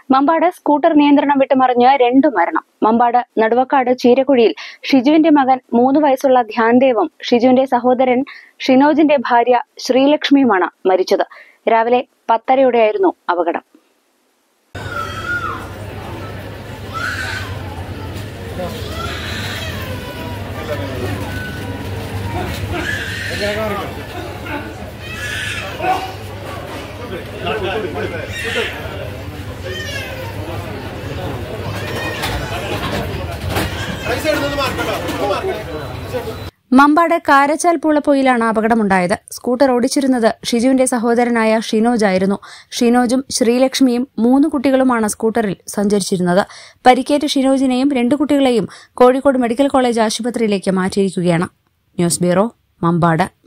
Mambad scooter നിയന്ത്രണം വിട്ടുമറിഞ്ഞ് രണ്ടു മരണം മമ്പാട് നടുവക്കാട് ചീരക്കുഴിയിൽ ഷിജുവിന്റെ മകൻ മൂന്ന് വയസ്സുള്ള ധ്യാൻദേവും ഷിജുവിന്റെ സഹോദരൻ ഷിനോജിന്റെ ഭാര്യ ശ്രീലക്ഷ്മിയുമാണ് മരിച്ചത് രാവിലെ പത്തരയോടെയായിരുന്നു അപകടം മമ്പാട് കാരച്ചാൽ പൂളപ്പൊയിലാണ് അപകടമുണ്ടായത് സ്കൂട്ടർ ഓടിച്ചിരുന്നത് ഷിജുവിന്റെ സഹോദരനായ ഷിനോജ് ആയിരുന്നു ഷിനോജും ശ്രീലക്ഷ്മിയും മൂന്ന് കുട്ടികളുമാണ് സ്കൂട്ടറിൽ സഞ്ചരിച്ചിരുന്നത് പരിക്കേറ്റ ഷിനോജിനെയും രണ്ടു കുട്ടികളെയും കോഴിക്കോട് മെഡിക്കൽ കോളേജ് ആശുപത്രിയിലേക്ക് മാറ്റിയിരിക്കുകയാണ് ന്യൂസ് ബ്യൂറോ മമ്പാട്